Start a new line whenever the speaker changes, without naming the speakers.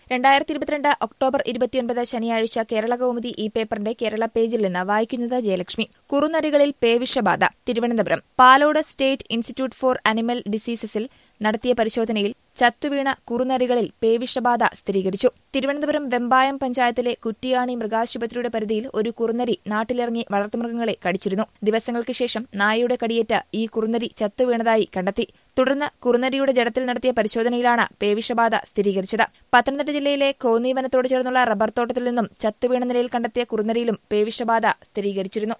രണ്ടായിരത്തി ഇരുപത്തിരണ്ട് ഒക്ടോബർ ഇരുപത്തിയൊൻപത് ശനിയാഴ്ച കേരള കൗമുദി ഈ പേപ്പറിന്റെ കേരള പേജിൽ നിന്ന് വായിക്കുന്നത് ജയലക്ഷ്മി കുറുനരികളിൽ പേവിഷബാധ Thiruvananthapuram Palode state institute for animal ഡിസീസസിൽ നടത്തിയ പരിശോധനയിൽ ചത്തുവീണ കുറുനരികളിൽ പേവിഷബാധ സ്ഥിരീകരിച്ചു തിരുവനന്തപുരം വെമ്പായം പഞ്ചായത്തിലെ കുറ്റിയാണി മൃഗാശുപത്രിയുടെ പരിധിയിൽ ഒരു കുറുനരി നാട്ടിലിറങ്ങി വളർത്തുമൃഗങ്ങളെ കടിച്ചിരുന്നു ദിവസങ്ങൾക്ക് ശേഷം നായയുടെ കടിയേറ്റ് ഈ കുറുനരി ചത്തുവീണതായി കണ്ടെത്തി തുടർന്ന് കുറുനരിയുടെ ജഡത്തിൽ നടത്തിയ പരിശോധനയിലാണ് പേവിഷബാധ സ്ഥിരീകരിച്ചത് പത്തനംതിട്ട ജില്ലയിലെ കോന്നി വനത്തോട് ചേർന്നുള്ള റബ്ബർ തോട്ടത്തിൽ നിന്നും ചത്തുവീണ നിലയിൽ കണ്ടെത്തിയ കുറുനരിയിലും പേവിഷബാധ സ്ഥിരീകരിച്ചിരുന്നു